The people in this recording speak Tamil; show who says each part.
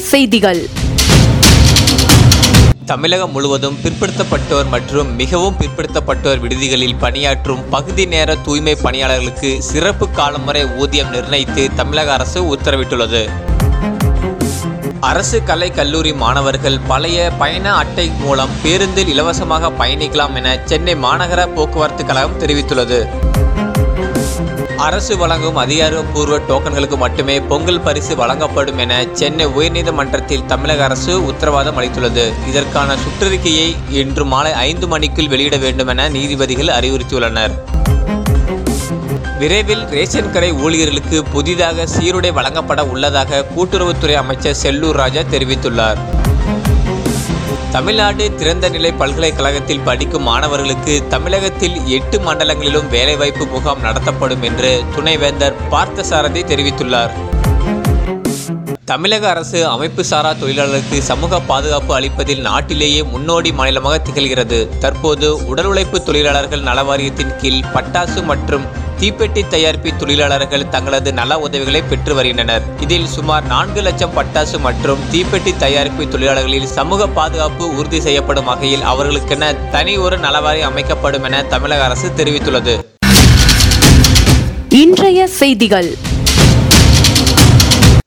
Speaker 1: செய்திகள்
Speaker 2: தமிழகம் முழுவதும் பிற்படுத்தப்பட்டோர் மற்றும் மிகவும் பிற்படுத்தப்பட்டோர் விடுதிகளில் பணியாற்றும் பகுதி நேர தூய்மை பணியாளர்களுக்கு சிறப்பு காலம் வரை ஊதியம் நிர்ணயித்து தமிழக அரசு உத்தரவிட்டுள்ளது அரசு கலை கல்லூரி மாணவர்கள் பழைய பயண அட்டை மூலம் பேருந்தில் இலவசமாக பயணிக்கலாம் என சென்னை மாநகர போக்குவரத்து கழகம் தெரிவித்துள்ளது அரசு வழங்கும் அதிகாரப்பூர்வ டோக்கன்களுக்கு மட்டுமே பொங்கல் பரிசு வழங்கப்படும் என சென்னை உயர்நீதிமன்றத்தில் தமிழக அரசு உத்தரவாதம் அளித்துள்ளது இதற்கான சுற்றறிக்கையை இன்று மாலை ஐந்து மணிக்குள் வெளியிட வேண்டும் என நீதிபதிகள் அறிவுறுத்தியுள்ளனர் விரைவில் ரேஷன் கடை ஊழியர்களுக்கு புதிதாக சீருடை வழங்கப்பட உள்ளதாக கூட்டுறவுத்துறை அமைச்சர் செல்லூர் ராஜா தெரிவித்துள்ளார் தமிழ்நாடு திறந்தநிலை பல்கலைக்கழகத்தில் படிக்கும் மாணவர்களுக்கு தமிழகத்தில் எட்டு மண்டலங்களிலும் வேலைவாய்ப்பு முகாம் நடத்தப்படும் என்று துணைவேந்தர் பார்த்தசாரதி தெரிவித்துள்ளார் தமிழக அரசு அமைப்பு சாரா தொழிலாளர்களுக்கு சமூக பாதுகாப்பு அளிப்பதில் நாட்டிலேயே முன்னோடி மாநிலமாக திகழ்கிறது தற்போது உடல் உழைப்பு தொழிலாளர்கள் நல வாரியத்தின் கீழ் பட்டாசு மற்றும் தீப்பெட்டி தயாரிப்பு தொழிலாளர்கள் தங்களது நல உதவிகளை பெற்று வருகின்றனர் இதில் சுமார் நான்கு லட்சம் பட்டாசு மற்றும் தீப்பெட்டி தயாரிப்பு தொழிலாளர்களில் சமூக பாதுகாப்பு உறுதி செய்யப்படும் வகையில் அவர்களுக்கென தனி ஒரு நலவாரியம் அமைக்கப்படும் என தமிழக அரசு தெரிவித்துள்ளது
Speaker 1: இன்றைய செய்திகள்